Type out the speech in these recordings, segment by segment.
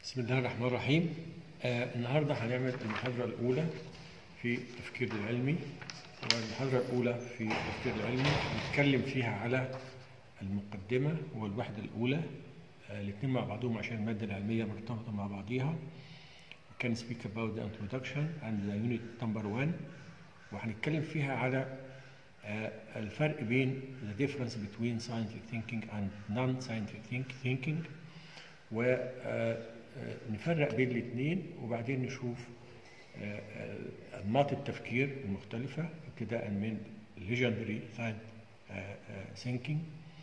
بسم الله الرحمن الرحيم آه النهارده هنعمل المحاضرة الأولى في التفكير العلمي والمحاضرة الأولى في التفكير العلمي هنتكلم فيها على المقدمة والوحدة الأولى آه الاثنين مع بعضهم عشان المادة العلمية مرتبطة مع بعضيها كان speak about the introduction and the unit number one وهنتكلم فيها على آه الفرق بين the difference between scientific thinking and non-scientific think- thinking ونفرق بين الاثنين وبعدين نشوف آه، آه، انماط التفكير المختلفه ابتداء من legendary ثينكينج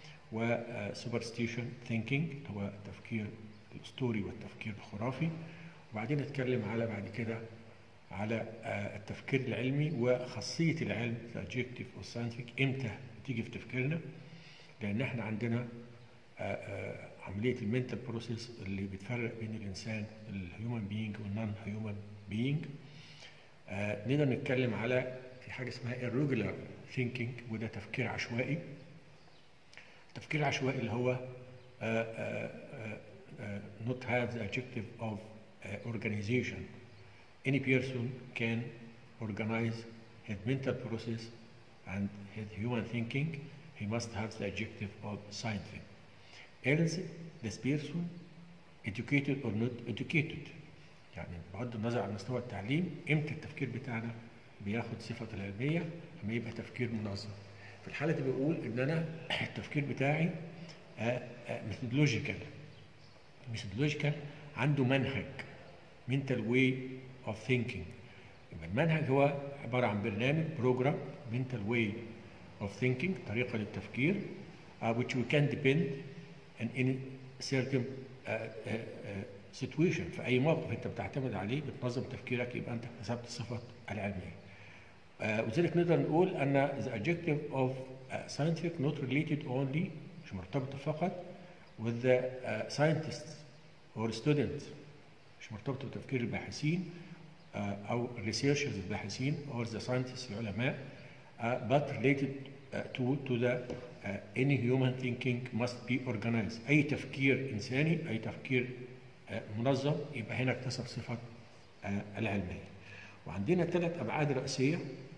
وسوبرستيشن ثينكينج اللي هو التفكير الاسطوري والتفكير الخرافي وبعدين نتكلم على بعد كده على آه، التفكير العلمي وخاصيه العلم الادجكتيف والساينتفك امتى بتيجي في تفكيرنا لان احنا عندنا آه، آه، عمليه المنتال بروسيس اللي بتفرق بين الانسان الهيومن بينج والنون هيومن بينج نقدر نتكلم على في حاجه اسمها irregular thinking وده تفكير عشوائي التفكير العشوائي اللي هو آه، آه، آه، آه، not have the adjective of uh, organization any person can organize his mental process and his human thinking he must have the adjective of scientific else this person educated or not educated يعني بغض النظر عن مستوى التعليم امتى التفكير بتاعنا بياخد صفة العلمية لما يبقى تفكير منظم في الحالة دي بقول ان انا التفكير بتاعي ميثودولوجيكال ميثودولوجيكال عنده منهج mental way of thinking يبقى المنهج هو عبارة عن برنامج بروجرام mental way of thinking طريقة للتفكير uh, which we can depend in any certain uh, uh, uh, situation في أي موقف أنت بتعتمد عليه بتنظم تفكيرك يبقى أنت اكتسبت صفة العلمية. Uh, وذلك نقدر نقول أن the adjective of uh, scientific not related only مش مرتبطة فقط with the uh, scientists or students مش مرتبطة بتفكير الباحثين uh, أو researchers الباحثين or the scientists العلماء uh, but related uh, to to the uh, any human thinking must be organized أي تفكير إنساني أي تفكير uh, منظم يبقى هنا اكتسب صفة uh, العلمية وعندنا ثلاث أبعاد رئيسية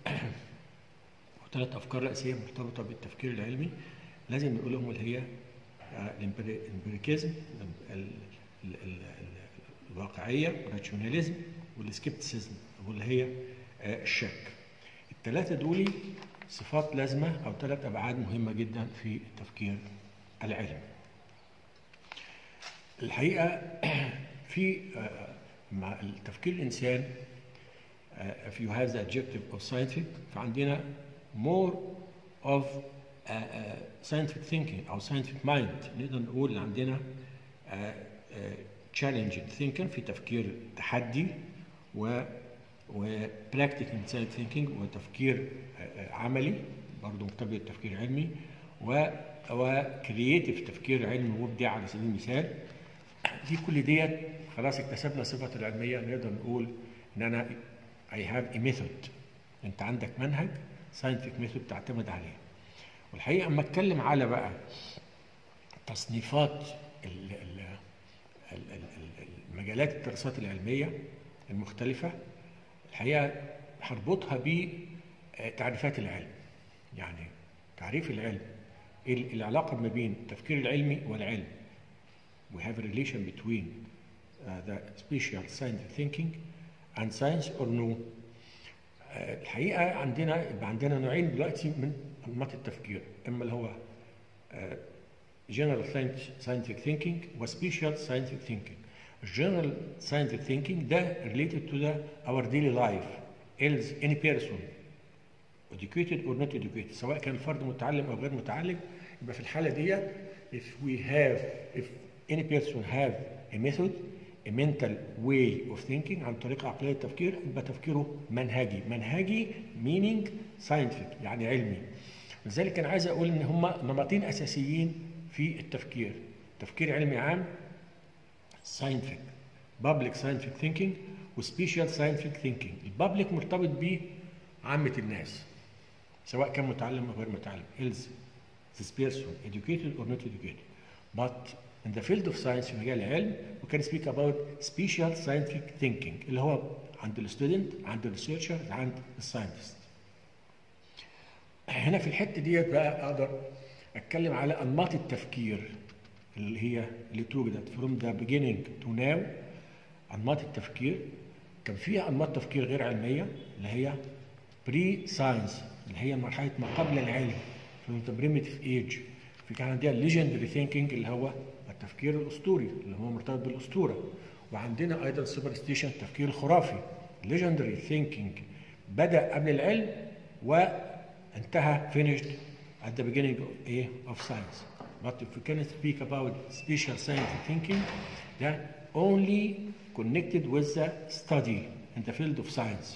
وثلاث أفكار رئيسية مرتبطة بالتفكير العلمي لازم نقولهم اللي هي الامبريكيزم الواقعية الراشوناليزم والسكيبتسيزم واللي هي آه، الشك الثلاثة دول صفات لازمة أو ثلاث أبعاد مهمة جدا في التفكير العلمي الحقيقة في آه، مع التفكير الإنسان uh, if you have the adjective of scientific فعندنا more of uh, uh, scientific thinking أو scientific mind نقدر نقول إن عندنا uh, uh, challenging thinking في تفكير تحدي و و practical scientific thinking وتفكير uh, uh, عملي برضه مرتبط بالتفكير علمي و و creative تفكير علمي مبدع على سبيل المثال دي كل ديت خلاص اكتسبنا صفة العلمية نقدر نقول إن أنا I have a method أنت عندك منهج scientific method تعتمد عليه والحقيقة أما أتكلم على بقى تصنيفات ال ال ال ال ال المجالات الدراسات العلمية المختلفة الحقيقة هربطها بتعريفات العلم يعني تعريف العلم ال- العلاقة ما بين التفكير العلمي والعلم we have a relation between uh, the special scientific thinking and science or no آه، الحقيقة عندنا يبقى عندنا نوعين دلوقتي من أنماط التفكير إما اللي هو آه، general science- scientific thinking و special scientific thinking general scientific thinking ده related to the our daily life else any person educated or not educated سواء كان الفرد متعلم او غير متعلم يبقى في الحاله ديت if we have if any person have a method a mental way of thinking عن طريق عقليه التفكير يبقى تفكيره منهجي منهجي meaning scientific يعني علمي لذلك انا عايز اقول ان هم نمطين اساسيين في التفكير تفكير علمي عام scientific public scientific thinking وسبيشال scientific thinking البابليك مرتبط بعامة الناس سواء كان متعلم او غير متعلم else this person educated or not educated but in the field of science في مجال العلم وكان سبيك اباوت سبيشال ساينتفك ثينكينج اللي هو عند الستودنت عند الريسيرشر عند الساينتست هنا في الحته ديت بقى اقدر اتكلم على انماط التفكير اللي هي اللي توجدت from the beginning to now انماط التفكير كان فيها انماط تفكير غير علميه اللي هي بري ساينس اللي هي مرحله ما قبل العلم from the primitive age في كان عندنا legendary thinking اللي هو التفكير الاسطوري اللي هو مرتبط بالاسطوره وعندنا ايضا superstition التفكير الخرافي legendary thinking بدا قبل العلم وانتهى finished at the beginning of, eh, of science but if we can speak about special scientific thinking that only connected with the study in the field of science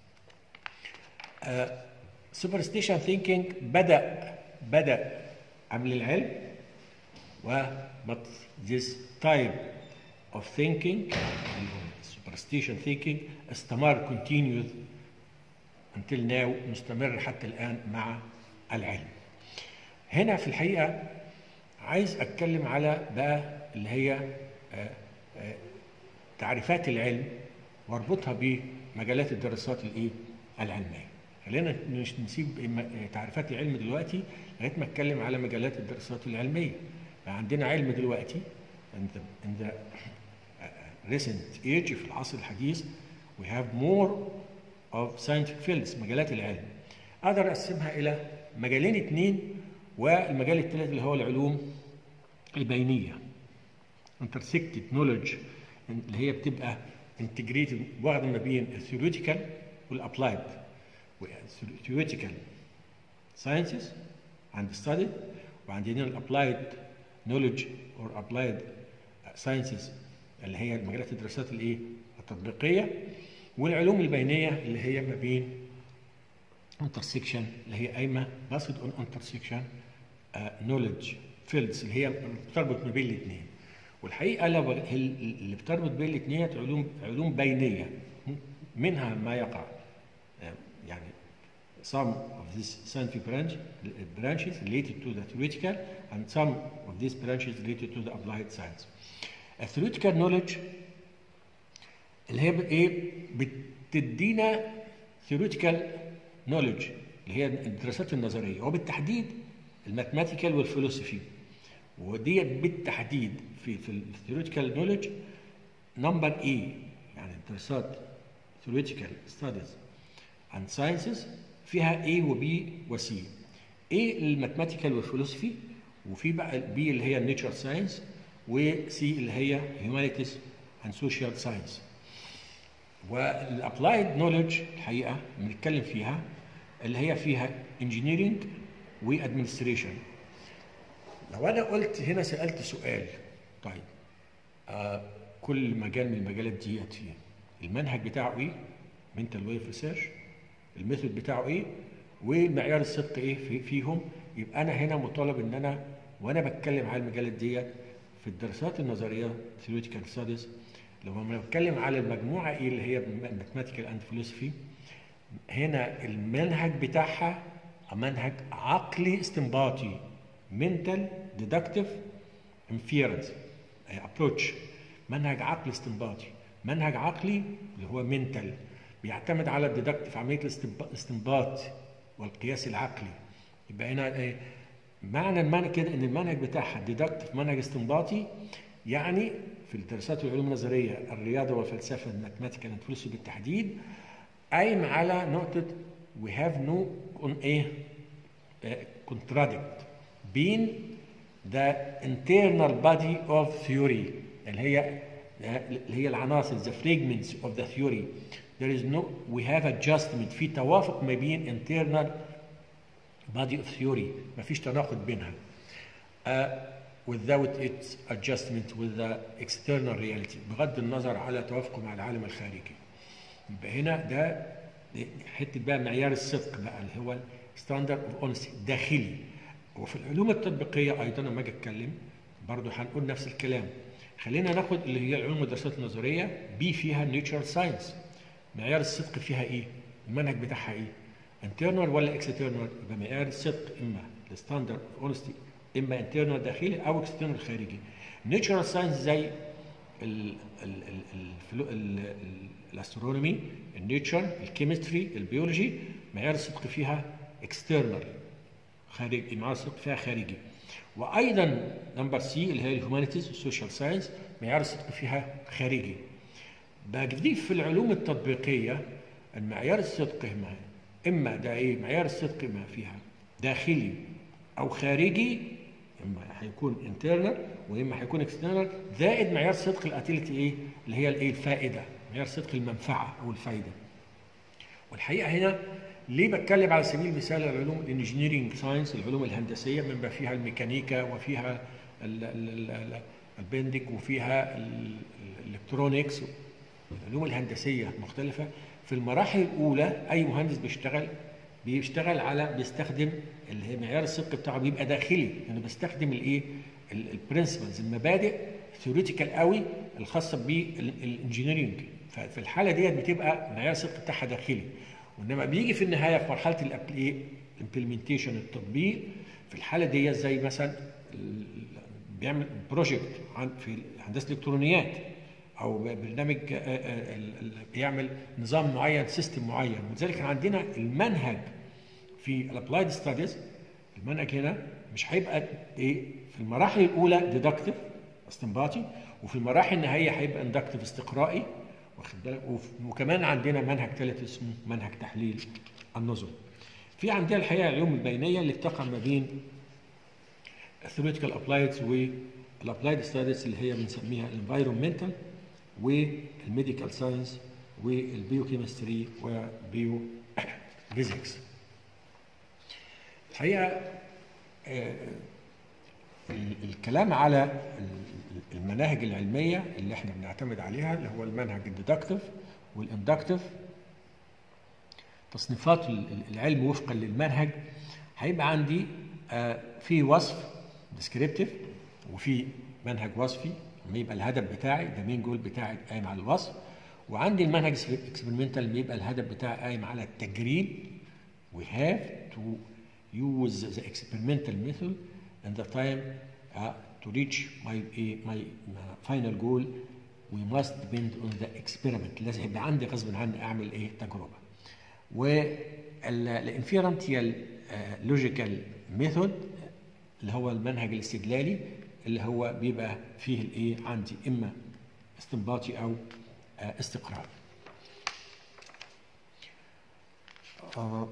uh, superstition thinking بدا بدا قبل العلم و but this type of thinking superstition thinking استمر continued until now مستمر حتى الآن مع العلم هنا في الحقيقة عايز أتكلم على بقى اللي هي آه، آه، تعريفات العلم واربطها بمجالات الدراسات الايه العلميه خلينا مش نسيب م- تعريفات العلم دلوقتي لغايه ما اتكلم على مجالات الدراسات العلميه بقى عندنا علم دلوقتي in the, in the uh, recent age في العصر الحديث we have more of scientific fields مجالات العلم اقدر اقسمها الى مجالين اثنين والمجال الثالث اللي هو العلوم البينيه intersected knowledge اللي هي بتبقى integrated واخده ما بين الثيوريتيكال والابلايد theoretical sciences and studied وعندنا الابلايد knowledge or applied sciences اللي هي مجالات الدراسات الايه التطبيقيه والعلوم البينيه اللي هي ما بين intersection اللي هي قايمه based on intersection uh, knowledge fields اللي هي بتربط ما بين الاثنين والحقيقه لو اللي بتربط بين الاثنين علوم علوم بينيه منها ما يقع آه، يعني some of these scientific branch, branches related to the theoretical and some of these branches related to the applied science. A theoretical knowledge اللي هي بت- ايه بتدينا theoretical knowledge اللي هي الدراسات النظريه وبالتحديد الماثماتيكال والفلسفي وديت بالتحديد في في الثيوريتيكال نولج نمبر اي يعني الدراسات theoretical studies and sciences فيها A و B و C A الماثماتيكال والفلسفي وفي بقى B اللي هي النيتشر ساينس و C اللي هي humanities and social science والابلايد نولج الحقيقه بنتكلم فيها اللي هي فيها انجينيرنج وادمنستريشن لو انا قلت هنا سالت سؤال طيب آه كل مجال من المجالات ديت فيه المنهج بتاعه ايه؟ منتال ويف ريسيرش الميثود بتاعه ايه؟ ومعيار الصدق ايه في فيهم؟ يبقى انا هنا مطالب ان انا وانا بتكلم على المجالات ديت في الدراسات النظريه theoretical ستاديز لو انا بتكلم على المجموعه ايه اللي هي ماثماتيكال اند فلسفي هنا المنهج بتاعها منهج عقلي استنباطي mental deductive inference أي approach منهج عقلي استنباطي منهج عقلي اللي هو mental بيعتمد على الديدكتيف عمليه الاستنب- الاستنباط والقياس العقلي يبقى هنا ايه معنى المعنى كده ان المنهج بتاعها ديدكتيف منهج استنباطي يعني في الدراسات والعلوم النظريه الرياضه والفلسفه الماثماتيكال اند فلسفي بالتحديد قايم على نقطه we have no on ايه contradict بين the internal body of theory اللي هي اللي هي العناصر the fragments of the theory there is no we have adjustment في توافق ما بين internal body of theory ما فيش تناقض بينها uh, without its adjustment with the external reality بغض النظر على توافقه مع العالم الخارجي يبقى هنا ده حته بقى معيار الصدق بقى اللي هو ستاندرد اوف اونستي داخلي وفي العلوم التطبيقيه ايضا لما اجي اتكلم برضه هنقول نفس الكلام خلينا ناخد اللي هي العلوم والدراسات النظريه بي فيها نيتشر ساينس معيار الصدق فيها ايه؟ المنهج بتاعها ايه؟ انترنال ولا اكسترنال؟ يبقى معيار الصدق اما الستاندرد اوف اونستي اما انترنال داخلي او اكسترنال خارجي. نيتشر ساينس زي ال- ال- ال- الفلو- ال- ال- الاسترونومي النيتشر الكيمستري البيولوجي معيار الصدق فيها اكسترنال خارجي معيار الصدق فيها خارجي وايضا نمبر سي اللي هي الهيومانيتيز والسوشيال ساينس معيار الصدق فيها خارجي بضيف في العلوم التطبيقيه ان معيار الصدق ما اما ده ايه معيار الصدق ما فيها داخلي او خارجي اما هيكون انترنال واما هيكون اكسترنال زائد معيار صدق الاتيليتي ايه اللي هي الايه الفائده معيار صدق المنفعه او الفائده والحقيقه هنا ليه بتكلم على سبيل المثال العلوم الانجينيرنج ساينس العلوم الهندسيه بما فيها الميكانيكا وفيها ال- ال- ال- ال- البندنج وفيها ال- ال- الالكترونيكس العلوم الهندسيه المختلفه في المراحل الاولى اي مهندس بيشتغل بيشتغل على بيستخدم اللي هي معيار الصدق بتاعه بيبقى داخلي يعني بيستخدم الايه البرنسبلز المبادئ ثيوريتيكال قوي الخاصه بالانجينيرنج ففي الحاله ديت بتبقى معيار الصدق بتاعها داخلي وانما بيجي في النهايه في مرحله الامبلمنتيشن التطبيق في الحاله ديت زي مثلا ال- بيعمل بروجكت عن في هندسه الالكترونيات او برنامج آه، آه، ال- ال- بيعمل نظام معين سيستم معين ولذلك عندنا المنهج في الابلايد ستاديز المنهج هنا مش هيبقى ايه في المراحل الاولى ديدكتيف استنباطي وفي المراحل النهائيه هيبقى اندكتيف استقرائي واخد بالك وف- وكمان عندنا منهج ثالث اسمه منهج تحليل النظم في عندنا الحقيقه العلوم البينيه اللي بتقع ما بين الثيوريتيكال ابلايدز والابلايد ستاديز اللي هي بنسميها الانفايرمنتال والميديكال ساينس والبيوكيمستري وبيو فيزيكس الحقيقه آه، ال- الكلام على ال- المناهج العلميه اللي احنا بنعتمد عليها اللي هو المنهج الديدكتيف والاندكتيف تصنيفات ال- ال- العلم وفقا للمنهج هيبقى عندي آه، في وصف ديسكريبتيف وفي منهج وصفي لما يبقى الهدف بتاعي ده مين جول بتاعي قايم على الوصف وعندي المنهج اكسبيرمنتال بيبقى الهدف بتاعي قايم على التجريب we have to use the experimental method and the time uh, to reach my, eh, my my final goal we must depend on the experiment لازم يبقى عندي غصب عني اعمل ايه تجربه والانفيرنتيال لوجيكال ميثود اللي هو المنهج الاستدلالي اللي هو بيبقى فيه الايه عندي اما استنباطي او آه، استقرار آه،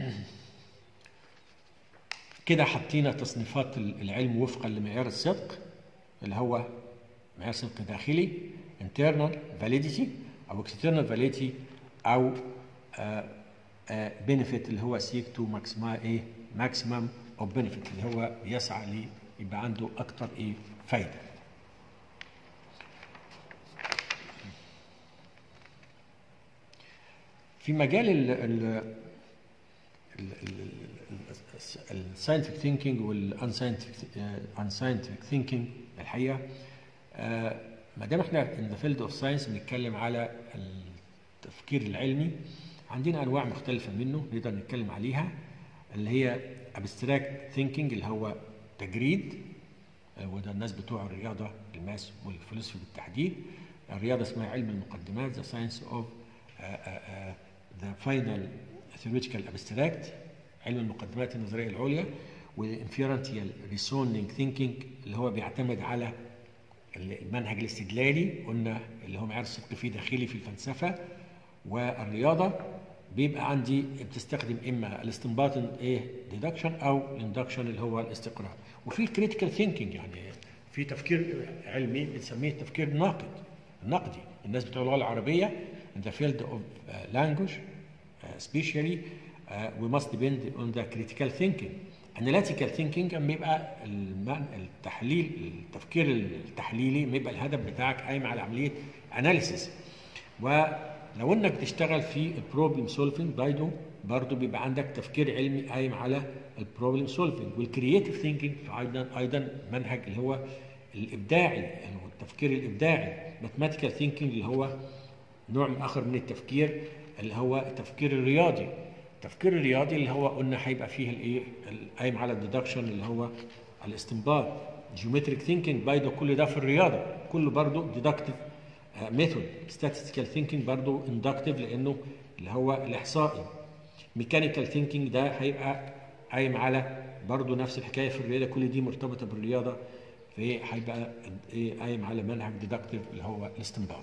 كده حطينا تصنيفات العلم وفقا لمعيار الصدق اللي هو معيار صدق داخلي internal validity او external validity او بنفيت اللي هو seek to maximize ايه maximum of benefit اللي هو يسعى لي يبقى عنده اكتر ايه فايده في مجال ال ال الساينتفك ثينكينج والانساينتفك ثينكينج الحقيقه آه، ما دام احنا ان ذا فيلد اوف ساينس بنتكلم على التفكير العلمي عندنا انواع مختلفه منه نقدر نتكلم عليها اللي هي ابستراكت ثينكينج اللي هو تجريد آه، وده الناس بتوع الرياضه الماس والفلسفه بالتحديد الرياضه اسمها علم المقدمات ذا ساينس اوف ذا فاينل theoretical abstract علم المقدمات النظريه العليا والانفيرنتيال ريسونينج ثينكينج اللي هو بيعتمد على المنهج الاستدلالي قلنا اللي هو معيار الصدق فيه داخلي في الفلسفه والرياضه بيبقى عندي بتستخدم اما الاستنباط ايه ديدكشن او الاندكشن اللي هو الاستقرار وفي الكريتيكال ثينكينج يعني في تفكير علمي بنسميه التفكير الناقد النقدي الناس بتوع اللغه العربيه in the field of uh, language uh, especially uh, we must depend on the critical thinking analytical thinking اما يبقى المن- التحليل التفكير التحليلي ما يبقى الهدف بتاعك قايم على عمليه اناليسيس ولو انك بتشتغل في البروبلم سولفنج برضه برضه بيبقى عندك تفكير علمي قايم على البروبلم سولفنج والكرييتيف ثينكينج ايضا ايضا منهج اللي هو الابداعي اللي هو التفكير الابداعي ماثيماتيكال ثينكينج اللي هو نوع من اخر من التفكير اللي هو التفكير الرياضي التفكير الرياضي اللي هو قلنا هيبقى فيه الايه قايم على الديدكشن اللي هو الاستنباط جيومتريك ثينكينج بايده كل ده في الرياضه كله برضه ديدكتيف ميثود statistical thinking برضه inductive لانه اللي هو الاحصائي ميكانيكال ثينكينج ده هيبقى قايم على برضه نفس الحكايه في الرياضه كل دي مرتبطه بالرياضه فهيبقى ايه قايم على منهج ديدكتيف اللي هو الاستنباط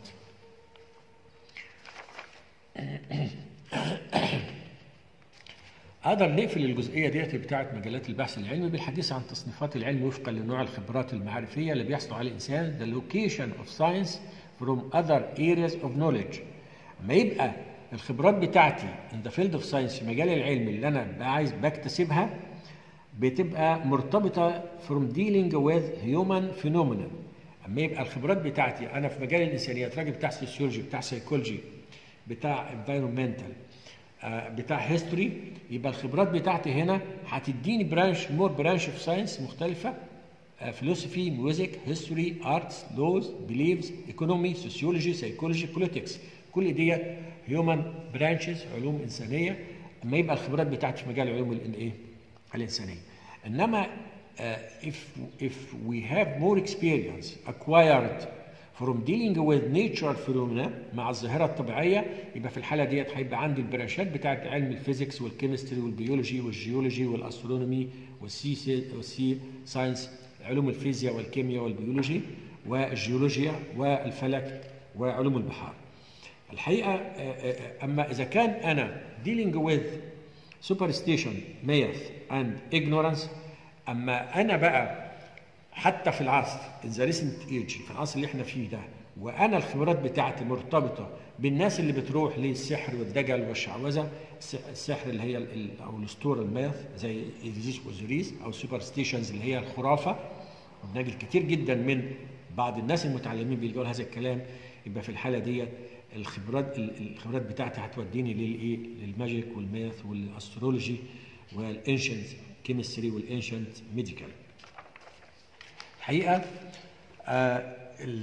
اقدر نقفل الجزئيه ديت بتاعه مجالات البحث العلمي بالحديث عن تصنيفات العلم وفقا لنوع الخبرات المعرفيه اللي بيحصل على الانسان the location of science from other areas of knowledge اما يبقى الخبرات بتاعتي in the field of science في مجال العلم اللي انا عايز بكتسبها بتبقى مرتبطه from dealing with human phenomena اما يبقى الخبرات بتاعتي انا في مجال الانسانيات راجل بتاع سوسيولوجي بتاع سيكولوجي بتاع environmental بتاع هيستوري يبقى الخبرات بتاعتي هنا هتديني برانش مور برانش اوف ساينس مختلفه فيلوسفي ميوزك هيستوري ارتس لوز بيليفز ايكونومي سوسيولوجي سيكولوجي بوليتكس كل ديت هيومن برانشز علوم انسانيه اما يبقى الخبرات بتاعتي في مجال العلوم الايه الانسانيه انما uh, if if we have more experience acquired from dealing with natural phenomena مع الظاهرة الطبيعية يبقى في الحالة ديت هيبقى عندي البرانشات بتاعت علم الفيزيكس والكيمستري والبيولوجي والجيولوجي والاسترونومي والسي والسي ساينس علوم الفيزياء والكيمياء والبيولوجي والجيولوجيا والفلك وعلوم البحار. الحقيقة أما إذا كان أنا dealing with superstition, myth and ignorance أما أنا بقى حتى في العصر ذا ريسنت ايج في العصر اللي احنا فيه ده وانا الخبرات بتاعتي مرتبطه بالناس اللي بتروح للسحر والدجل والشعوذه السحر اللي هي او الاسطوره الماث زي ايزيس اوزوريس او سوبرستيشنز اللي هي الخرافه بنجد كتير جدا من بعض الناس المتعلمين بيلجوا هذا الكلام يبقى في الحاله ديت الخبرات الخبرات بتاعتي هتوديني للايه للماجيك والماث والاسترولوجي والانشنت كيمستري والانشنت ميديكال الحقيقه آه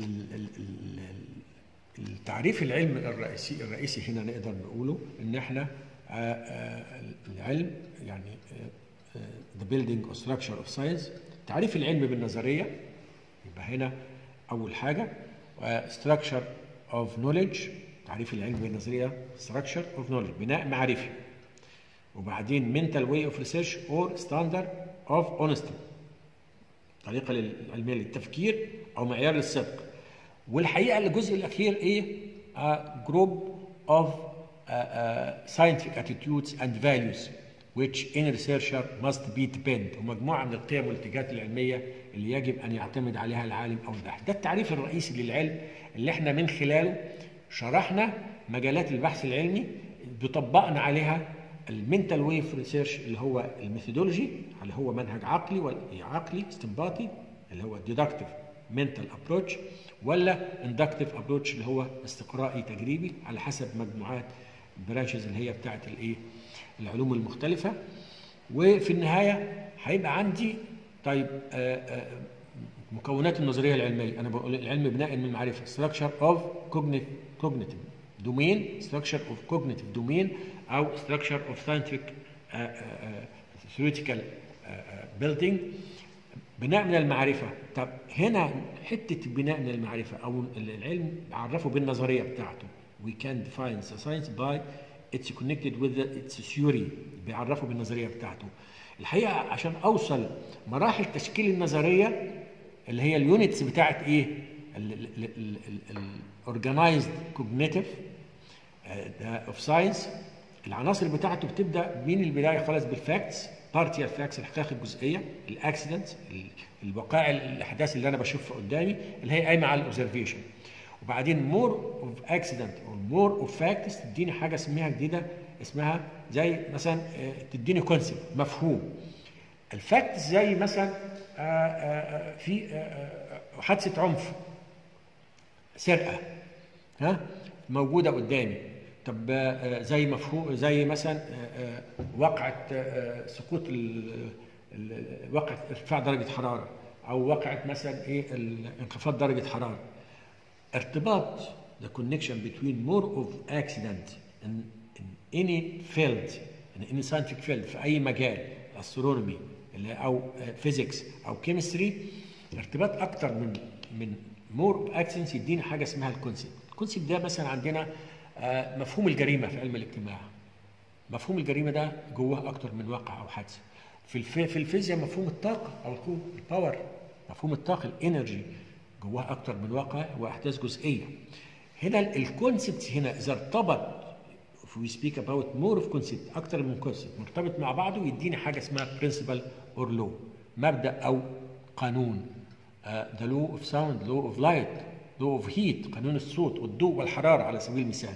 التعريف العلم الرئيسي الرئيسي هنا نقدر نقوله ان احنا آه آه العلم يعني the building or structure of science تعريف العلم بالنظريه يبقى هنا اول حاجه structure of knowledge تعريف العلم بالنظريه structure of knowledge بناء معرفي وبعدين mental way of research or standard of honesty طريقه العلميه للتفكير او معيار للصدق والحقيقه الجزء الاخير ايه جروب اوف scientific attitudes and values which in researcher must be depend ومجموعه من القيم والاتجاهات العلميه اللي يجب ان يعتمد عليها العالم او الباحث ده التعريف الرئيسي للعلم اللي احنا من خلاله شرحنا مجالات البحث العلمي بطبقنا عليها المنتال واي اوف ريسيرش اللي هو الميثودولوجي اللي هو منهج عقلي عقلي استنباطي اللي هو ديدكتيف منتال ابروتش ولا اندكتيف ابروتش اللي هو استقرائي تجريبي على حسب مجموعات البرانشز اللي هي بتاعت الايه العلوم المختلفه وفي النهايه هيبقى عندي طيب آآ آآ مكونات النظريه العلميه انا بقول العلم بناء من المعرفه structure of cognitive cognitive domain structure of cognitive domain او structure of scientific uh, uh, theoretical uh, building بناء من المعرفة طب هنا حتة بناء من المعرفة أو العلم عرفه بالنظرية بتاعته we can define the science by it's connected with the, its theory بيعرفه بالنظرية بتاعته الحقيقة عشان أوصل مراحل تشكيل النظرية اللي هي اليونتس بتاعت إيه الاورجنايزد كوجنيتيف اوف ساينس العناصر بتاعته بتبدا من البدايه خالص بالفاكتس بارتيال فاكتس الحقائق الجزئيه الاكسيدنت الوقائع الاحداث اللي انا بشوفها قدامي اللي هي قايمه على الاوبزرفيشن وبعدين مور اوف اكسيدنت او مور اوف فاكتس تديني حاجه اسمها جديده اسمها زي مثلا تديني كونسيبت مفهوم الفاكتس زي مثلا في حادثه عنف سرقه ها موجوده قدامي طب زي مفهوم زي مثلا وقعه سقوط وقعه ارتفاع درجه حراره او وقعه مثلا ايه انخفاض درجه حراره ارتباط the connection between more of accident in, in any field in any scientific field في اي مجال astronomy او physics او chemistry ارتباط اكتر من من مور اكسنس يديني حاجه اسمها الكونسيبت الكونسيبت ده مثلا عندنا آه، مفهوم الجريمه في علم الاجتماع مفهوم الجريمه ده جواه اكتر من واقع او حادثه في الف... في الفيزياء مفهوم الطاقه او القوه الباور مفهوم الطاقه الانرجي جواه اكتر من واقع واحداث جزئيه هنا الكونسبت هنا اذا ارتبط if we speak about more of concept اكتر من concept مرتبط مع بعضه يديني حاجه اسمها principle or law مبدا او قانون uh, the law of sound law of light law of heat قانون الصوت والضوء والحراره على سبيل المثال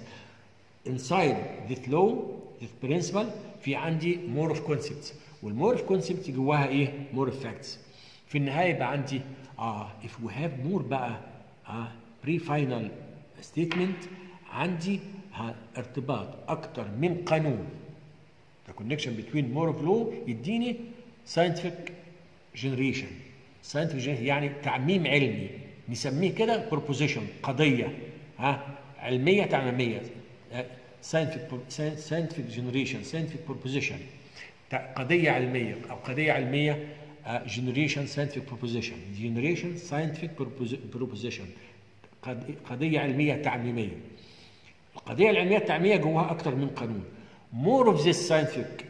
inside this law this principle في عندي more of concepts والمور of concepts جواها ايه more of facts في النهايه يبقى عندي اه if we have more بقى اه pre final statement عندي ها ارتباط اكتر من قانون the connection between more of law يديني scientific generation scientific generation يعني تعميم علمي نسميه كده proposition قضيه ها علميه تعميميه آه، scientific scientific generation scientific proposition تع- قضيه علميه او قضيه علميه آه، generation scientific proposition generation scientific proposi- proposition قض- قضيه علميه تعميميه القضيه العلميه التعميميه جواها اكتر من قانون more of this scientific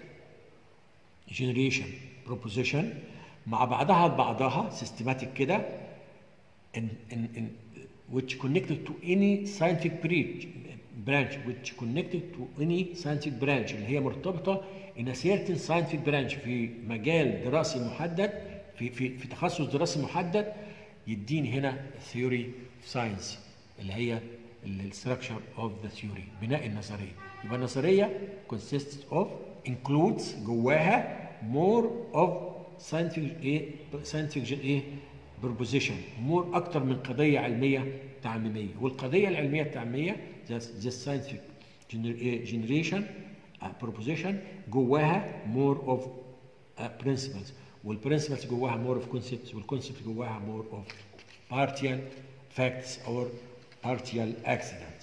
generation proposition مع بعضها بعضها systematic كده in, in, in which connected to any scientific branch branch which connected to any scientific branch اللي هي مرتبطة in a certain scientific branch في مجال دراسي محدد في في في تخصص دراسي محدد يديني هنا theory of science اللي هي ال structure of the theory بناء النظرية يبقى النظرية consists of includes جواها more of scientific ايه scientific ايه proposition more اكتر من قضيه علميه تعميميه والقضيه العلميه التعميميه the, the scientific gener- إيه generation uh, proposition جواها more of uh, principles والprinciples جواها more of concepts والconcepts جواها more of partial facts or partial accidents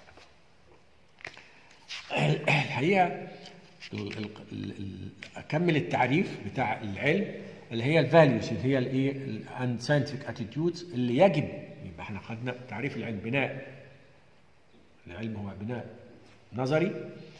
الحقيقه ال- ال- ال- ال- اكمل التعريف بتاع العلم اللي هي الفاليوز اللي هي الايه اند ساينتفك اتيتيودز اللي يجب يبقى احنا خدنا تعريف العلم بناء العلم هو بناء نظري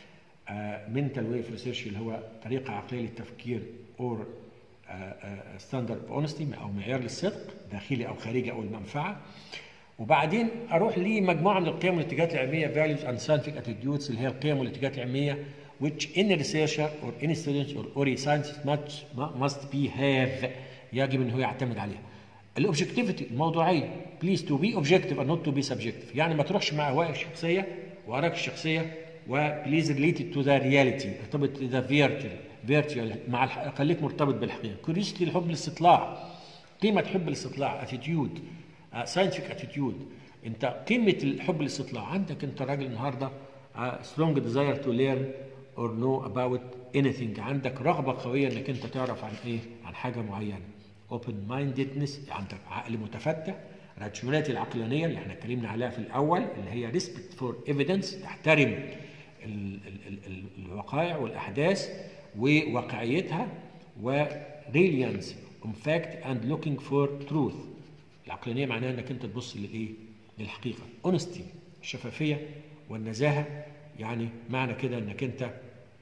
منتال واي اوف ريسيرش اللي هو طريقه عقليه للتفكير اور ستاندرد اونستي او معيار للصدق داخلي او خارجي او المنفعه وبعدين اروح لمجموعه من القيم والاتجاهات العلميه values and scientific attitudes اللي هي القيم والاتجاهات العلميه which any researcher or any student or or a scientist must, must be have يجب ان هو يعتمد عليها. الاوبجكتيفيتي الموضوعيه please to be objective and not to be subjective يعني ما تروحش مع اهوائك الشخصيه وارائك الشخصيه وبليز related to the reality ارتبط ذا virtual virtual مع الح... خليك مرتبط بالحقيقه curiosity الحب الاستطلاع قيمه حب الاستطلاع attitude ساينتفك اتيتيود انت قيمه الحب الاستطلاع عندك انت راجل النهارده سترونج ديزاير تو ليرن اور نو اباوت anything عندك رغبه قويه انك انت تعرف عن ايه عن حاجه معينه اوبن مايندedness عندك عقل متفتح راشوناليتي العقلانيه اللي احنا اتكلمنا عليها في الاول اللي هي ريسبكت فور ايفيدنس تحترم ال ال ال الوقائع والاحداث وواقعيتها وريليانس اون فاكت اند لوكينج فور تروث العقلانيه معناها انك انت تبص للايه؟ للحقيقه. اونستي الشفافيه والنزاهه يعني معنى كده انك انت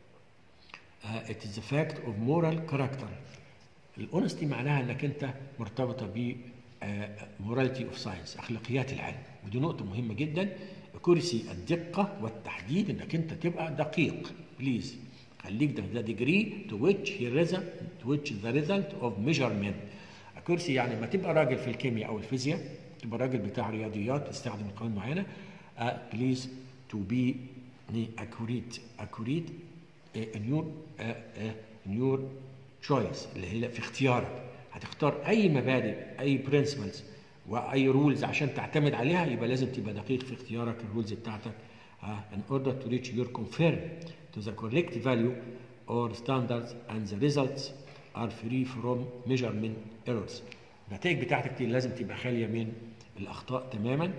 ات از فاكت اوف مورال كاركتر. الاونستي معناها انك انت مرتبطه ب موراليتي اوف ساينس اخلاقيات العلم ودي نقطه مهمه جدا كرسي الدقه والتحديد انك انت تبقى دقيق بليز خليك ده ده ديجري تو ويتش هي ريزلت تو ويتش ذا ريزلت اوف ميجرمنت كرسي يعني ما تبقى راجل في الكيمياء او الفيزياء تبقى راجل بتاع رياضيات تستخدم قوانين معينه بليز تو بي اكوريت اكوريت ان يور ان يور تشويس اللي هي في اختيارك هتختار اي مبادئ اي برنسبلز واي رولز عشان تعتمد عليها يبقى لازم تبقى دقيق في اختيارك الرولز بتاعتك uh, in order to reach your confirm to the correct value or standards and the results are free from measurement errors النتائج بتاعتك دي لازم تبقى خاليه من الاخطاء تماما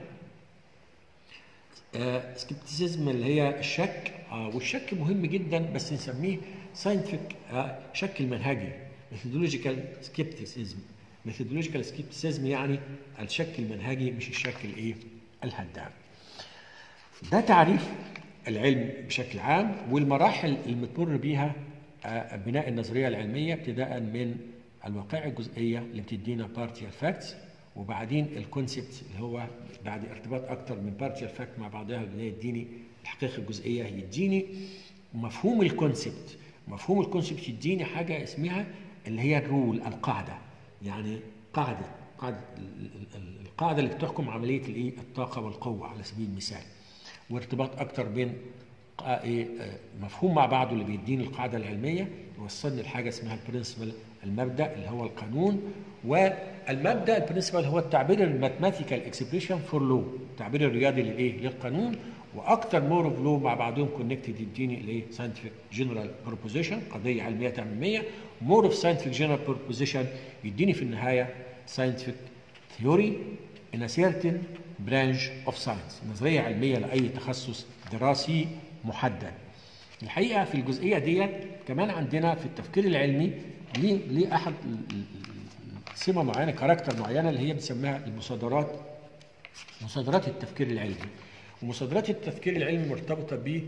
سكيبتيسيزم اللي هي الشك آه والشك مهم جدا بس نسميه ساينتفك آه شك المنهجي methodological skepticism ميثودولوجيكال سكيبتسيزم يعني الشك المنهجي مش الشك الايه الهدام ده تعريف العلم بشكل عام والمراحل اللي بتمر بيها بناء النظريه العلميه ابتداء من الوقائع الجزئيه اللي بتدينا بارتيال فاكتس وبعدين الكونسبت اللي هو بعد ارتباط اكتر من بارتيال فاكت مع بعضها اللي يديني الحقيقه الجزئيه يديني مفهوم الكونسبت مفهوم الكونسبت يديني حاجه اسمها اللي هي الرول القاعده يعني قاعده قاعده القاعده اللي بتحكم عمليه الايه الطاقه والقوه على سبيل المثال وارتباط اكتر بين مفهوم مع بعضه اللي بيديني القاعده العلميه يوصلني لحاجه اسمها البرنسبل المبدا اللي هو القانون والمبدا البرنسبل هو التعبير الماثماتيكال اكسبريشن فور لو التعبير الرياضي للايه للقانون واكتر مور اوف لو مع بعضهم كونكتد يديني الايه ساينتفك جنرال بروبوزيشن قضيه علميه تعميميه مور اوف ساينتفك جنرال بروبوزيشن يديني في النهايه ساينتفك ثيوري in a certain branch of science نظريه علميه لاي تخصص دراسي محدد الحقيقه في الجزئيه ديت كمان عندنا في التفكير العلمي ليه ليه احد سمه معينه كاركتر معينه اللي هي بنسميها المصادرات مصادرات التفكير العلمي ومصادرات التفكير العلمي مرتبطه ب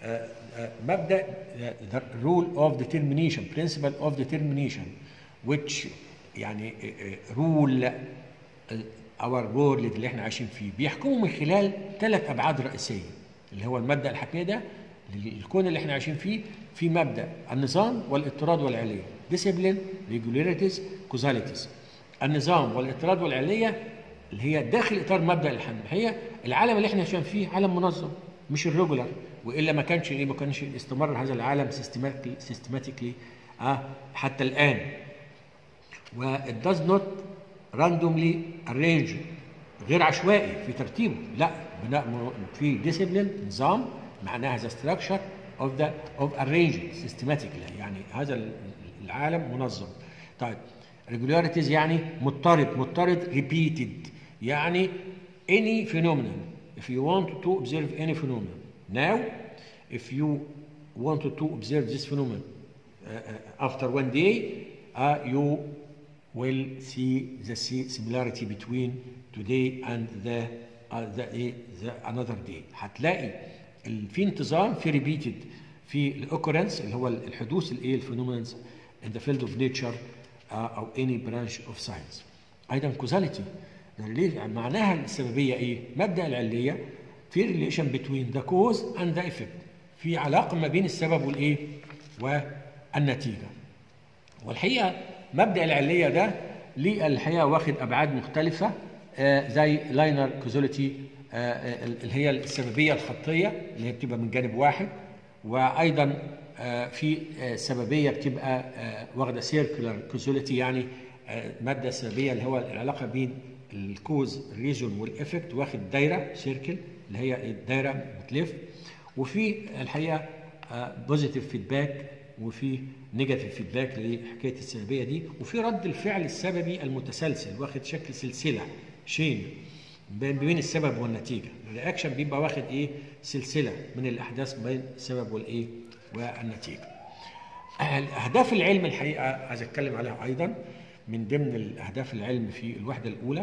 مبدا the rule of determination principle of determination which يعني رول اور وورلد اللي احنا عايشين فيه بيحكموا من خلال ثلاث ابعاد رئيسيه اللي هو المبدا الحتميه ده الكون اللي احنا عايشين فيه في مبدا النظام والاضطراد والعليه discipline regularities causalities النظام والاضطراد والعليه اللي هي داخل اطار مبدا الحمل هي العالم اللي احنا عايشين فيه عالم منظم مش الريجولار والا ما كانش ايه ما كانش استمر هذا العالم سيستماتيكلي اه حتى الان و it does not randomly arrange غير عشوائي في ترتيبه لا بناء في discipline نظام معناها the structure of the of arranging systematically يعني هذا العالم منظم طيب regularities يعني مضطرد مضطرد repeated يعني any phenomenon if you want to observe any phenomenon now if you wanted to observe this phenomenon uh, after one day uh, you will see the similarity between today and the, uh, the, the another day هتلاقي في انتظام في ريبيتد في الاوكورنس اللي هو الحدوث الايه الفينومينز in the field of nature uh, او any branch of science ايضا كوزاليتي ليه معناها السببيه ايه مبدا العليه في relation between the cause and the effect في علاقه ما بين السبب والايه والنتيجه والحقيقه مبدا العليه ده ليه الحقيقه واخد ابعاد مختلفه آه زي لاينر كوزاليتي آه اللي هي السببيه الخطيه اللي هي بتبقى من جانب واحد وايضا آه في سببيه بتبقى واخده سيركولار كوزاليتي يعني ماده سببيه اللي هو العلاقه بين الكوز الريجون والافكت واخد دايره سيركل اللي هي الدايره بتلف وفي الحقيقه بوزيتيف فيدباك وفي نيجاتيف فيدباك لحكايه السببيه دي وفي رد الفعل السببي المتسلسل واخد شكل سلسله شين بين السبب والنتيجه الرياكشن بيبقى واخد ايه سلسله من الاحداث بين السبب والايه والنتيجه اهداف العلم الحقيقه عايز اتكلم عليها ايضا من ضمن الاهداف العلم في الوحده الاولى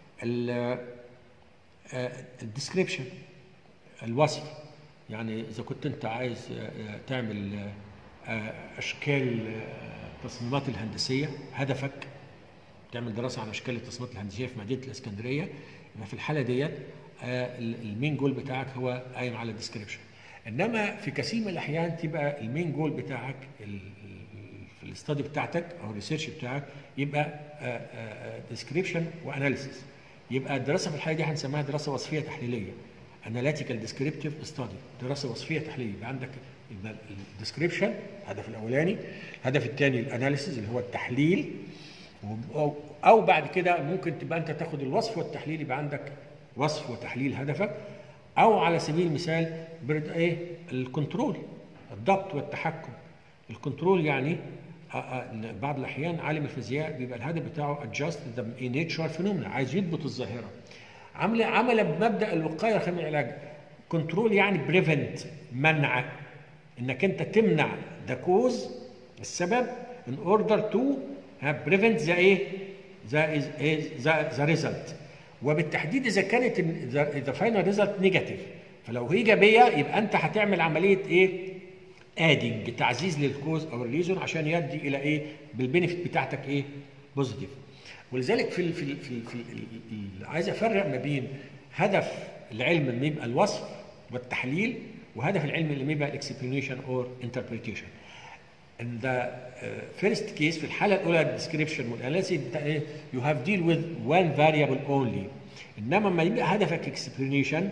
الديسكريبشن الوصف يعني اذا كنت انت عايز تعمل اشكال التصميمات الهندسيه هدفك تعمل دراسه عن اشكال التصميمات الهندسيه في مدينه الاسكندريه يبقى في الحاله ديت المين جول بتاعك هو قايم على الديسكريبشن انما في كثير من الاحيان تبقى المين جول بتاعك في الاستادي بتاعتك او الريسيرش بتاعك يبقى ديسكريبشن واناليسيس يبقى الدراسه في الحاله دي هنسميها دراسه وصفيه تحليليه اناليتيكال ديسكريبتيف ستادي دراسه وصفيه تحليليه يبقى عندك الديسكريبشن الهدف الاولاني الهدف الثاني الاناليسيس اللي هو التحليل او بعد كده ممكن تبقى انت تاخد الوصف والتحليل يبقى عندك وصف وتحليل هدفك او على سبيل المثال برد ايه الكنترول الضبط والتحكم الكنترول يعني بعض الاحيان عالم الفيزياء بيبقى الهدف بتاعه adjust the nature phenomena عايز يضبط الظاهره عمل عمل بمبدا الوقايه خير من العلاج كنترول يعني بريفنت منع انك انت تمنع ذا كوز السبب in order to prevent the ايه ذا از ذا ذا ريزلت وبالتحديد اذا كانت ذا فاينل ريزلت نيجاتيف فلو هي ايجابيه يبقى انت هتعمل عمليه ايه؟ ادنج تعزيز للكوز او الريزون عشان يؤدي الى ايه؟ بالبنفيت بتاعتك ايه؟ بوزيتيف ولذلك في ال في ال في, ال في ال عايز افرق ما بين هدف العلم انه يبقى الوصف والتحليل وهدف العلم اللي يبقى الاكسبلانيشن اور انتربريتيشن in the uh, first case في الحاله الاولى description والاناليسيس you have deal with one variable only انما لما يبقى هدفك explanation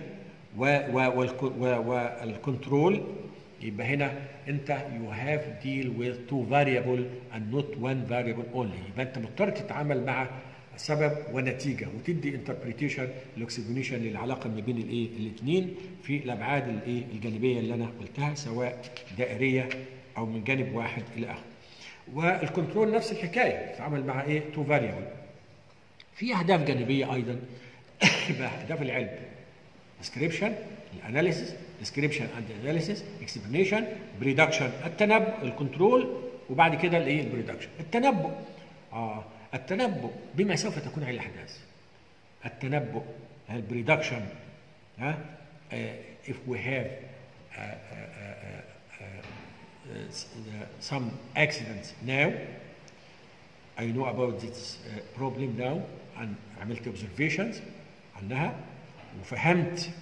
والكنترول يبقى هنا انت you have deal with two variable and not one variable only يبقى انت مضطر تتعامل مع سبب ونتيجه وتدي انتربريتيشن الاكسبلانيشن للعلاقه ما بين الايه الاثنين في الابعاد الايه الجانبيه اللي انا قلتها سواء دائريه او من جانب واحد الى اخره. والكنترول نفس الحكايه تتعامل مع ايه؟ تو فاريبل. في اهداف جانبيه ايضا يبقى اهداف العلم description الاناليسيس description and analysis explanation بريدكشن التنبؤ الكنترول وبعد كده الايه البريدكشن التنبؤ اه التنبؤ بما سوف تكون عليه الاحداث التنبؤ البريدكشن ها if we have uh, uh, uh, some accidents now I know about this problem now and عملت observations عنها وفهمت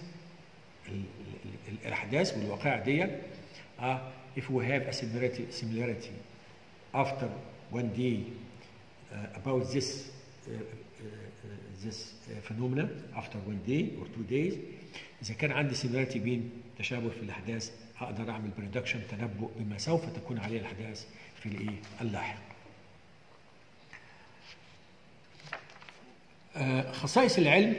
الاحداث والوقائع دي uh, if we have a similarity, similarity after one day uh, about this uh, this phenomena after one day or two days اذا كان عندي similarity بين تشابه في الاحداث اقدر اعمل بريدكشن تنبؤ بما سوف تكون عليه الاحداث في الايه اللاحق خصائص العلم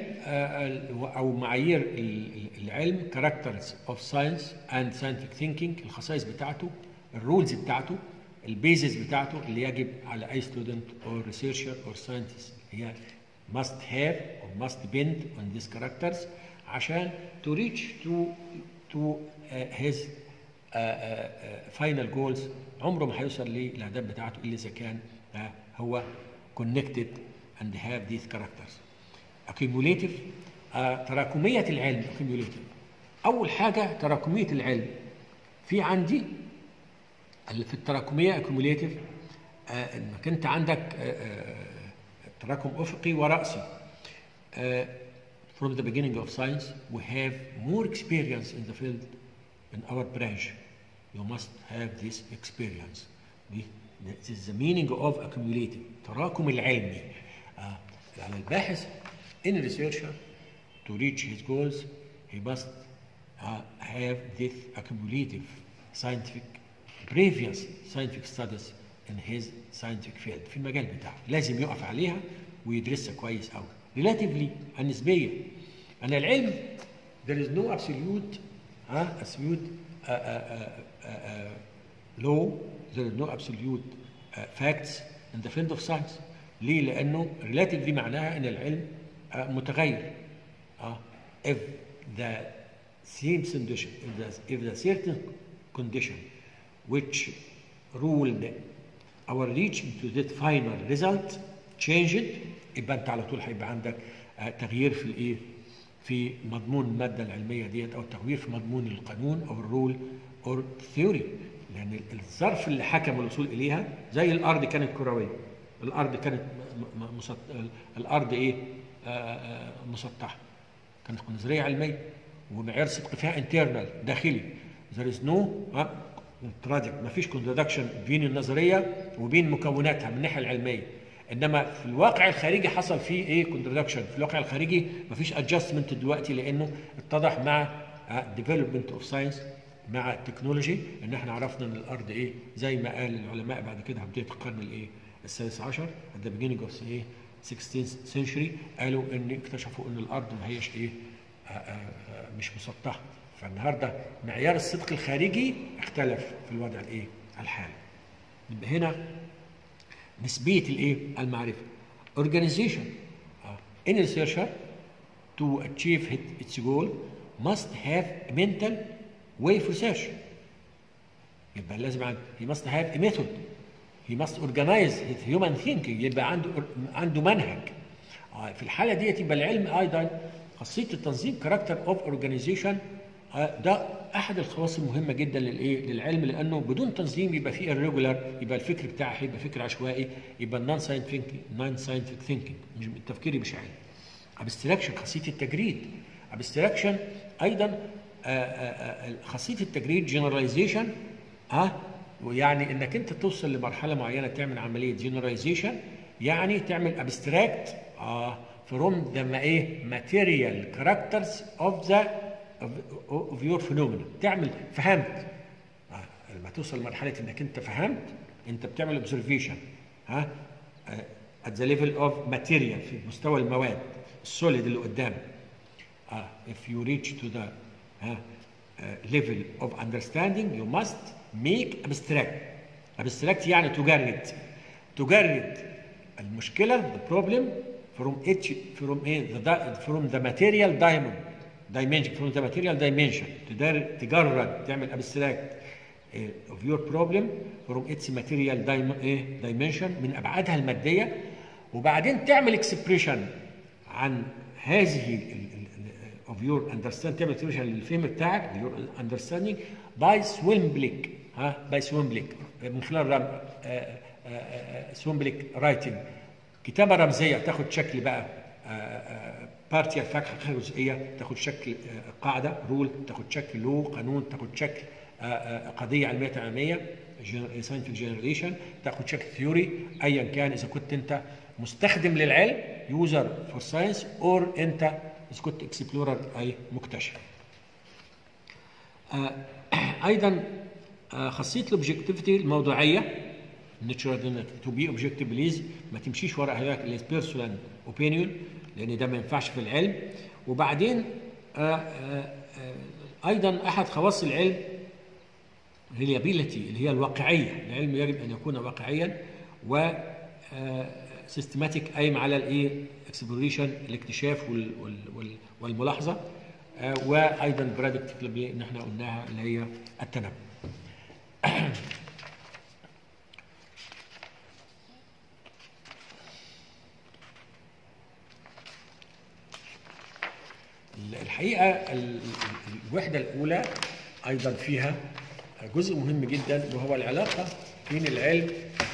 او معايير العلم كاركترز اوف ساينس اند ساينتفك ثينكينج الخصائص بتاعته الرولز بتاعته البيزز بتاعته اللي يجب على اي ستودنت اور ريسيرشر اور ساينتست هي must have or must bend on these characters عشان to reach to to uh, his uh, uh, final goals عمره ما هيوصل للاهداف بتاعته الا اذا كان uh, هو connected and have these characters. accumulative uh, تراكمية العلم accumulative. أول حاجة تراكمية العلم في عندي اللي في التراكمية accumulative uh, انك انت عندك uh, uh, تراكم افقي ورأسي. Uh, from the beginning of science we have more experience in the field in our branch. You must have this experience. This is the meaning of accumulative تراكم العلمي. Uh, على الباحث in researcher to reach his goals he must uh, have this accumulative scientific previous scientific studies in his scientific field في المجال بتاعه لازم يقف عليها ويدرسها كويس قوي relatively النسبيه ان العلم there is no absolute uh, absolute uh, uh, uh, uh, law there is no absolute uh, facts in the field of science ليه؟ لأنه relative دي معناها إن العلم متغير. if the same condition, if the, if the certain condition which ruled our reach to that final result changed يبقى أنت على طول هيبقى عندك تغيير في الإيه؟ في مضمون المادة العلمية ديت أو تغيير في مضمون القانون أو الرول أو الثيوري لأن الظرف اللي حكم الوصول إليها زي الأرض كانت كروية الارض كانت مسط... الارض ايه آه مسطحه كانت نظريه علميه ومعيار صدق فيها انترنال داخلي there is no تراجع ما فيش كونترادكشن بين النظريه وبين مكوناتها من الناحيه العلميه انما في الواقع الخارجي حصل فيه ايه كونترادكشن في الواقع الخارجي ما فيش ادجستمنت دلوقتي لانه اتضح مع ديفلوبمنت اوف ساينس مع التكنولوجي ان احنا عرفنا ان الارض ايه زي ما قال العلماء بعد كده بدايه القرن الايه السادس عشر at the beginning of ايه 16th century قالوا ان اكتشفوا ان الارض ما هيش ايه آآ آآ مش مسطحه فالنهارده معيار الصدق الخارجي اختلف في الوضع الايه الحالي يبقى هنا نسبيه الايه المعرفه organization uh, in researcher to achieve its goal must have a mental way of research يبقى لازم he must have a method he must organize his human thinking يبقى عنده عنده منهج آه، في الحاله ديت يبقى العلم ايضا خاصيه التنظيم كاركتر اوف اورجانيزيشن ده احد الخواص المهمه جدا للايه للعلم لانه بدون تنظيم يبقى فيه irregular يبقى الفكر بتاعه هيبقى فكر عشوائي يبقى نون ساينتفك نون ساينتفك ثينكينج مش التفكير مش علم ابستراكشن خاصيه التجريد ابستراكشن ايضا آه، آه، آه، خاصيه التجريد جنراليزيشن ها ويعني انك انت توصل لمرحله معينه تعمل عمليه جنراليزيشن يعني تعمل ابستراكت اه فروم ذا ايه ماتيريال كاركترز اوف ذا اوف يور فينومينا تعمل فهمت آه، لما توصل لمرحله انك انت فهمت انت بتعمل اوبزرفيشن ها ات ذا ليفل اوف ماتيريال في مستوى المواد السوليد اللي قدامك اه if you reach to the uh, uh, level of understanding you must make abstract abstract يعني تجرد تجرد المشكلة the problem from each from ايه the, di- from the material diamond dimension from the material dimension تدر- تجرد تعمل abstract eh, of your problem from its material dim- ايه dimension من ابعادها الماديه وبعدين تعمل expression عن هذه ال- ال- ال- of your understand تعمل expression للفهم بتاعك your understanding by Swinblick ها by Swinblick من خلال رم سومبليك رايتنج كتابه رمزيه تاخد شكل بقى بارتيال فاكهه جزئيه تاخد شكل آه، قاعده رول تاخد شكل لو قانون تاخد شكل آه، آه، قضيه علميه تعاميه ساينتفك جنريشن تاخد شكل ثيوري ايا كان اذا كنت انت مستخدم للعلم يوزر فور ساينس اور انت اذا كنت اكسبلورر اي مكتشف آه، ايضا آه، خاصيه الاوبجكتيفيتي الموضوعيه ناتشورال انك تو بي اوبجكتيف بليز ما تمشيش ورا هذاك البيرسونال اوبينيون لان ده ما ينفعش في العلم وبعدين آه، آه، آه، ايضا احد خواص العلم ريليابيلتي اللي هي الواقعيه العلم يجب ان يكون واقعيا و سيستماتيك قايم على الايه اكسبلوريشن الاكتشاف وال وال وال والملاحظه آه، وايضا برادكتيف اللي احنا قلناها اللي هي التنبؤ الحقيقه ال- ال- الوحده الاولى ايضا فيها جزء مهم جدا وهو العلاقه بين العلم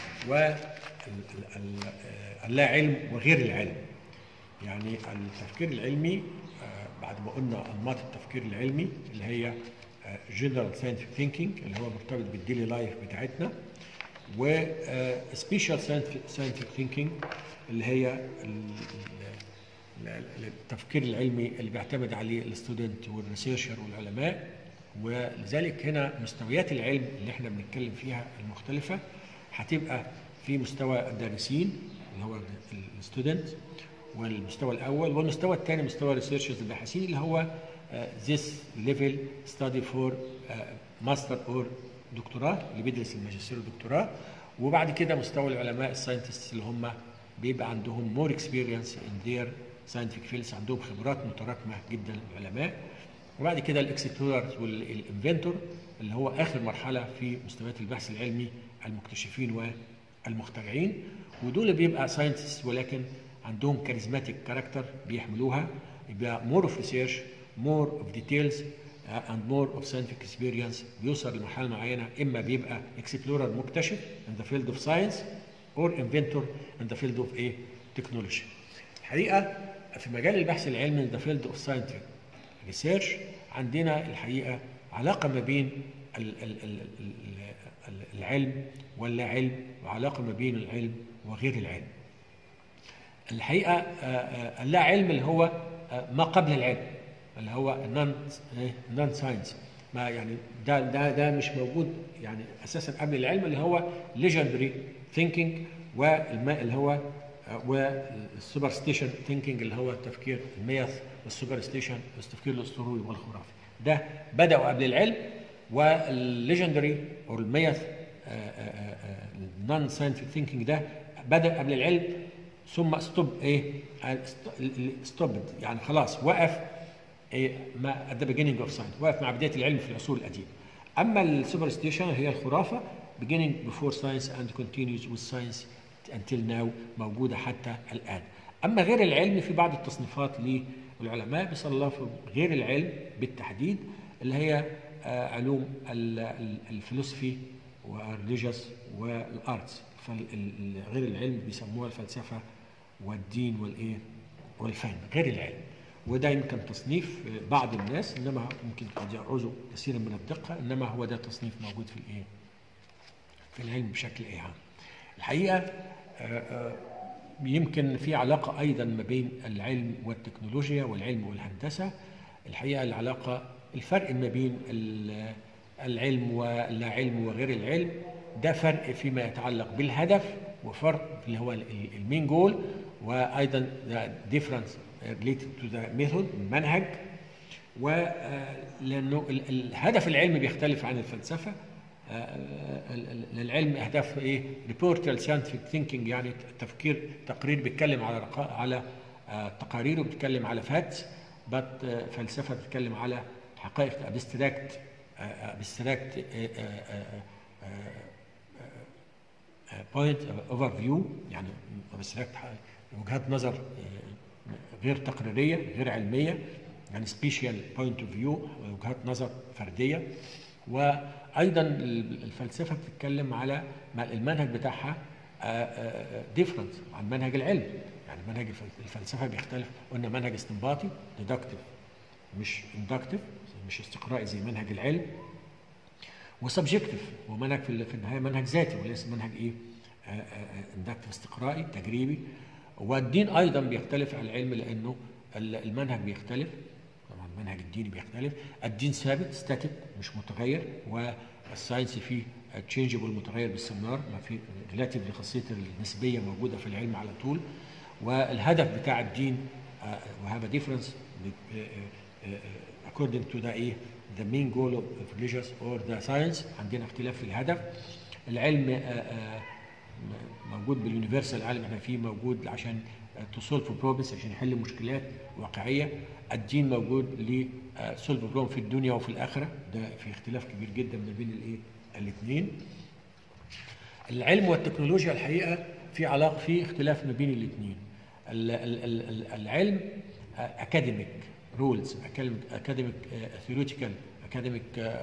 واللا علم وغير العلم يعني التفكير العلمي آه، بعد ما قلنا انماط التفكير العلمي اللي هي جنرال ساينتفك ثينكينج اللي هو مرتبط بالديلي لايف بتاعتنا و سبيشال ساينتفك ثينكينج اللي هي ال- ال- التفكير العلمي اللي بيعتمد عليه الستودنت والريسيرشر والعلماء ولذلك هنا مستويات العلم اللي احنا بنتكلم فيها المختلفة هتبقى في مستوى الدارسين اللي هو الستودنت والمستوى الأول والمستوى الثاني مستوى الريسيرشرز الباحثين اللي هو this level study for ماستر اور دكتوراه اللي بيدرس الماجستير والدكتوراه وبعد كده مستوى العلماء الساينتست اللي هم بيبقى عندهم مور اكسبيرينس ان دير ساينتفك فيلدز عندهم خبرات متراكمه جدا العلماء وبعد كده الاكسبلوررز والانفنتور اللي هو اخر مرحله في مستويات البحث العلمي المكتشفين والمخترعين ودول بيبقى ساينتست ولكن عندهم كاريزماتيك كاركتر بيحملوها يبقى مور اوف ريسيرش مور اوف ديتيلز اند مور اوف ساينتفك اكسبيرينس بيوصل لمرحله معينه اما بيبقى اكسبلورر مكتشف in the field of science or inventor in the field of ايه technology الحقيقه في مجال البحث العلمي in the field of scientific research عندنا الحقيقه علاقه ما بين ال ال ال ال ال العلم واللا علم وعلاقه ما بين العلم وغير العلم الحقيقه آه، آه، اللا علم اللي هو آه، ما قبل العلم اللي هو نون نون ساينس ما يعني ده ده ده مش موجود يعني اساسا قبل العلم اللي هو ليجندري ثينكينج والما اللي هو والسوبر ستيشن ثينكينج اللي هو التفكير الميث والسوبر ستيشن التفكير الاسطوري والخرافي ده بداوا قبل العلم والليجندري او الميث النون ساينتفك ثينكينج ده بدا قبل العلم ثم ستوب ايه ستوب يعني خلاص وقف إيه ما at the beginning of science وقف مع بدايه العلم في العصور القديمه اما السوبر ستيشن هي الخرافه beginning before science and continues with science until now موجودة حتى الآن أما غير العلم في بعض التصنيفات للعلماء بيصنفوا غير العلم بالتحديد اللي هي آه، علوم ال- ال- الفلسفي والريليجيوس والارتس غير العلم بيسموها الفلسفه والدين والايه والفن غير العلم وده يمكن تصنيف بعض الناس انما ممكن قد يعوزوا كثيرا من الدقه انما هو ده تصنيف موجود في الايه في العلم بشكل ايه عام الحقيقه آه، آه، يمكن في علاقه ايضا ما بين العلم والتكنولوجيا والعلم والهندسه الحقيقه العلاقه الفرق ما بين ال- العلم واللا علم وغير العلم ده فرق فيما يتعلق بالهدف وفرق اللي هو المين جول وايضا ديفرنس ريليتد تو ذا ميثود المنهج ولانه الهدف العلمي بيختلف عن الفلسفه آه، ال- ال- العلم اهداف ايه ريبورتال ساينتفك ثينكينج يعني تفكير تقرير بيتكلم على رقا- على آه، تقارير وبيتكلم على فاكتس بس فلسفه بتتكلم على حقائق ابستراكت ابستراكت بوينت اوفر فيو يعني ابستراكت وجهات نظر آه، غير تقريريه غير علميه يعني سبيشال بوينت اوف فيو وجهات نظر فرديه وايضا الفلسفه بتتكلم على ما المنهج بتاعها ديفرنت عن منهج العلم يعني منهج الفل- الفلسفه بيختلف قلنا منهج استنباطي ديدكتيف مش اندكتيف مش استقرائي زي منهج العلم وسبجكتيف هو منهج في ال- في النهايه منهج ذاتي وليس منهج ايه اندكتيف استقرائي تجريبي والدين ايضا بيختلف عن العلم لانه ال- المنهج بيختلف طبعا المنهج الديني بيختلف الدين ثابت ستاتيك مش متغير والساينس فيه تشينجبل متغير باستمرار ما في ريلاتيف لخاصيه النسبيه موجوده في العلم على طول والهدف بتاع الدين وهذا ديفرنس according to the ايه the main goal of of religious or the science عندنا اختلاف في الهدف العلم آه، آه، موجود باليونيفرسال العالم احنا فيه موجود عشان تو سولف بروبلمز عشان يحل مشكلات واقعيه الدين موجود ل سولف بروبلم في الدنيا وفي الاخره ده في اختلاف كبير جدا ما بين الايه الاثنين العلم والتكنولوجيا الحقيقه في علاقه في اختلاف ما بين الاثنين العلم اكاديميك رولز اكاديميك ثيوريتيكال اكاديميك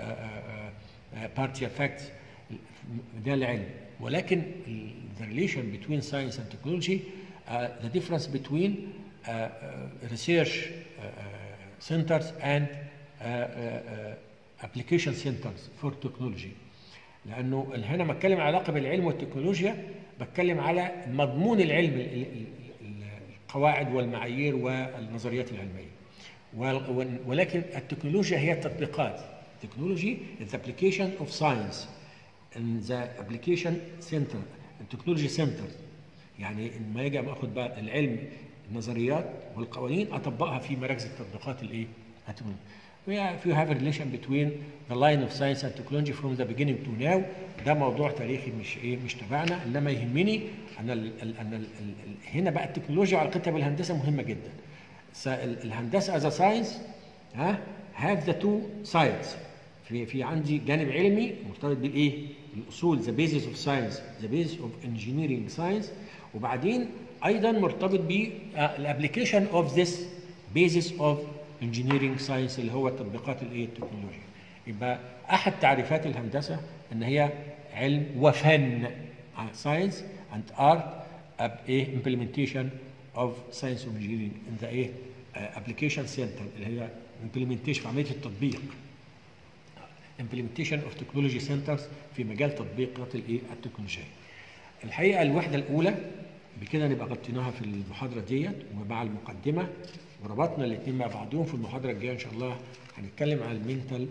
بارتيال فاكتس ده العلم ولكن the relation between science and technology uh, the difference between uh, uh, research uh, uh, centers and uh, uh, uh, application centers for technology لانه هنا ما اتكلم علاقه بالعلم والتكنولوجيا بتكلم على مضمون العلم ال- ال- ال- القواعد والمعايير والنظريات العلميه وال- ولكن التكنولوجيا هي التطبيقات technology is the application of science in the application center التكنولوجي سنتر يعني لما اجي اخد بقى العلم النظريات والقوانين اطبقها في مراكز التطبيقات الايه؟ التكنولوجيا. If you have a relation between the line of science and technology from the beginning to now ده موضوع تاريخي مش ايه مش تبعنا انما يهمني ان ال ال ان ال ال هنا بقى التكنولوجيا وعلاقتها بالهندسه مهمه جدا. س- ال- الهندسه as a science ها have the two sides في في عندي جانب علمي مرتبط بالايه؟ الاصول ذا بيزيس اوف ساينس ذا بيزيس اوف انجينيرنج ساينس وبعدين ايضا مرتبط بالابلكيشن اوف ذس بيزيس اوف انجينيرنج ساينس اللي هو تطبيقات الايه؟ التكنولوجيا. يبقى احد تعريفات الهندسه ان هي علم وفن ساينس اند ارت ايه implementation of science of engineering in the ايه application center اللي هي implementation في عمليه التطبيق implementation of technology centers في مجال تطبيقات الايه التكنولوجيا. الحقيقه الوحده الاولى بكده نبقى غطيناها في المحاضره ديت ومع المقدمه وربطنا الاثنين مع بعضهم في المحاضره الجايه ان شاء الله هنتكلم عن المنتال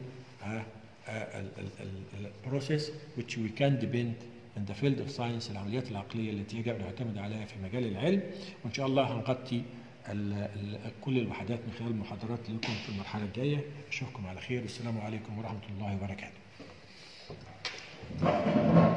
process which we can depend in the field of science العمليات العقليه التي يجب ان نعتمد عليها في مجال العلم وان شاء الله هنغطي ال- ال- كل الوحدات من خلال المحاضرات لكم في المرحله الجايه اشوفكم على خير والسلام عليكم ورحمه الله وبركاته